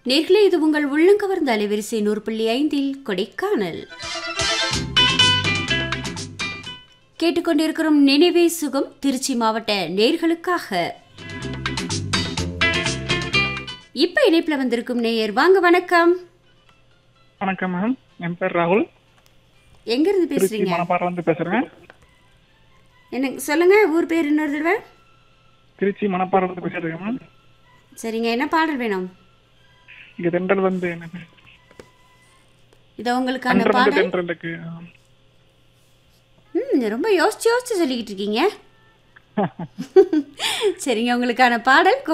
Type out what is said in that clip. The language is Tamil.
நேர்களே இது உங்கள் உள்ளங்கவர்ந்த அலைவரிசை நூறு புள்ளி ஐந்தில் கொடைக்கானல் கேட்டுக்கொண்டிருக்கிறோம் நினைவே சுகம் திருச்சி மாவட்ட நேர்களுக்காக இப்ப இணைப்புல வந்திருக்கும் நேயர் வாங்க வணக்கம் வணக்கம் மேம் என் பேர் ராகுல் எங்க இருந்து திருச்சி பேசுறீங்க மணப்பாறைல இருந்து பேசுறேன் எனக்கு சொல்லுங்க ஊர் பேர் இன்னொரு தடவை திருச்சி மணப்பாறைல இருந்து பேசிட்டு மேம் சரிங்க என்ன பாடல் வேணும் இங்க தென்றல் வந்து என்ன பேர்? இது உங்களுக்கான தென்றல் வந்து பாடல் தென்றலுக்கு ம் ரொம்ப யோசிச்சு யோசிச்சு சொல்லிக்கிட்டு இருக்கீங்க சரிங்க உங்களுக்கான பாடல்